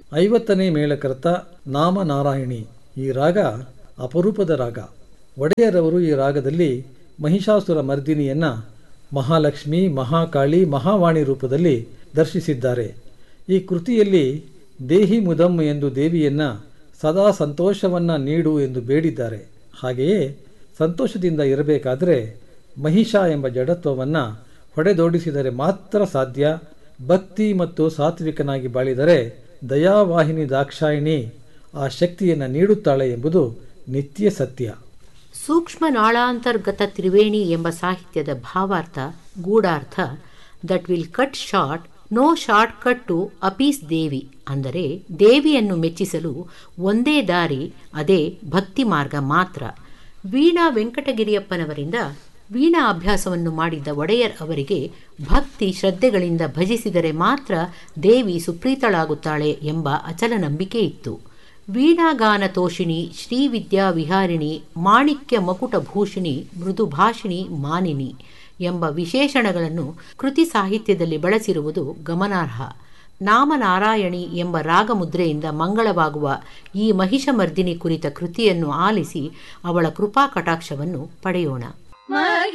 ಐವತ್ತನೇ ಮೇಳಕರ್ತ ನಾಮನಾರಾಯಣಿ ಈ ರಾಗ ಅಪರೂಪದ ರಾಗ ಒಡೆಯರವರು ಈ ರಾಗದಲ್ಲಿ ಮಹಿಷಾಸುರ ಮರ್ದಿನಿಯನ್ನ ಮಹಾಲಕ್ಷ್ಮಿ ಮಹಾಕಾಳಿ ಮಹಾವಾಣಿ ರೂಪದಲ್ಲಿ ದರ್ಶಿಸಿದ್ದಾರೆ ಈ ಕೃತಿಯಲ್ಲಿ ದೇಹಿ ಮುದಂ ಎಂದು ದೇವಿಯನ್ನ ಸದಾ ಸಂತೋಷವನ್ನ ನೀಡು ಎಂದು ಬೇಡಿದ್ದಾರೆ ಹಾಗೆಯೇ ಸಂತೋಷದಿಂದ ಇರಬೇಕಾದರೆ ಮಹಿಷ ಎಂಬ ಜಡತ್ವವನ್ನು ಹೊಡೆದೋಡಿಸಿದರೆ ಮಾತ್ರ ಸಾಧ್ಯ ಭಕ್ತಿ ಮತ್ತು ಸಾತ್ವಿಕನಾಗಿ ಬಾಳಿದರೆ ದಯಾವಾಹಿನಿ ದಾಕ್ಷಾಯಿಣಿ ಆ ಶಕ್ತಿಯನ್ನು ನೀಡುತ್ತಾಳೆ ಎಂಬುದು ನಿತ್ಯ ಸತ್ಯ ಸೂಕ್ಷ್ಮ ನಾಳಾಂತರ್ಗತ ತ್ರಿವೇಣಿ ಎಂಬ ಸಾಹಿತ್ಯದ ಭಾವಾರ್ಥ ಗೂಢಾರ್ಥ that will cut short no short cut to appease ದೇವಿ ಅಂದರೆ ದೇವಿಯನ್ನು ಮೆಚ್ಚಿಸಲು ಒಂದೇ ದಾರಿ ಅದೇ ಭಕ್ತಿ ಮಾರ್ಗ ಮಾತ್ರ ವೀಣಾ ವೆಂಕಟಗಿರಿಯಪ್ಪನವರಿಂದ ವೀಣಾ ಅಭ್ಯಾಸವನ್ನು ಮಾಡಿದ್ದ ಒಡೆಯರ್ ಅವರಿಗೆ ಭಕ್ತಿ ಶ್ರದ್ಧೆಗಳಿಂದ ಭಜಿಸಿದರೆ ಮಾತ್ರ ದೇವಿ ಸುಪ್ರೀತಳಾಗುತ್ತಾಳೆ ಎಂಬ ಅಚಲ ನಂಬಿಕೆ ಇತ್ತು ವೀಣಾಗಾನ ತೋಷಿಣಿ ಶ್ರೀವಿದ್ಯಾ ವಿಹಾರಿಣಿ ಮಾಣಿಕ್ಯ ಮಕುಟ ಭೂಷಿಣಿ ಮೃದುಭಾಷಿಣಿ ಮಾನಿನಿ ಎಂಬ ವಿಶೇಷಣಗಳನ್ನು ಕೃತಿ ಸಾಹಿತ್ಯದಲ್ಲಿ ಬಳಸಿರುವುದು ಗಮನಾರ್ಹ ನಾಮನಾರಾಯಣಿ ಎಂಬ ರಾಗಮುದ್ರೆಯಿಂದ ಮಂಗಳವಾಗುವ ಈ ಮಹಿಷಮರ್ದಿನಿ ಕುರಿತ ಕೃತಿಯನ್ನು ಆಲಿಸಿ ಅವಳ ಕೃಪಾ ಕಟಾಕ್ಷವನ್ನು ಪಡೆಯೋಣ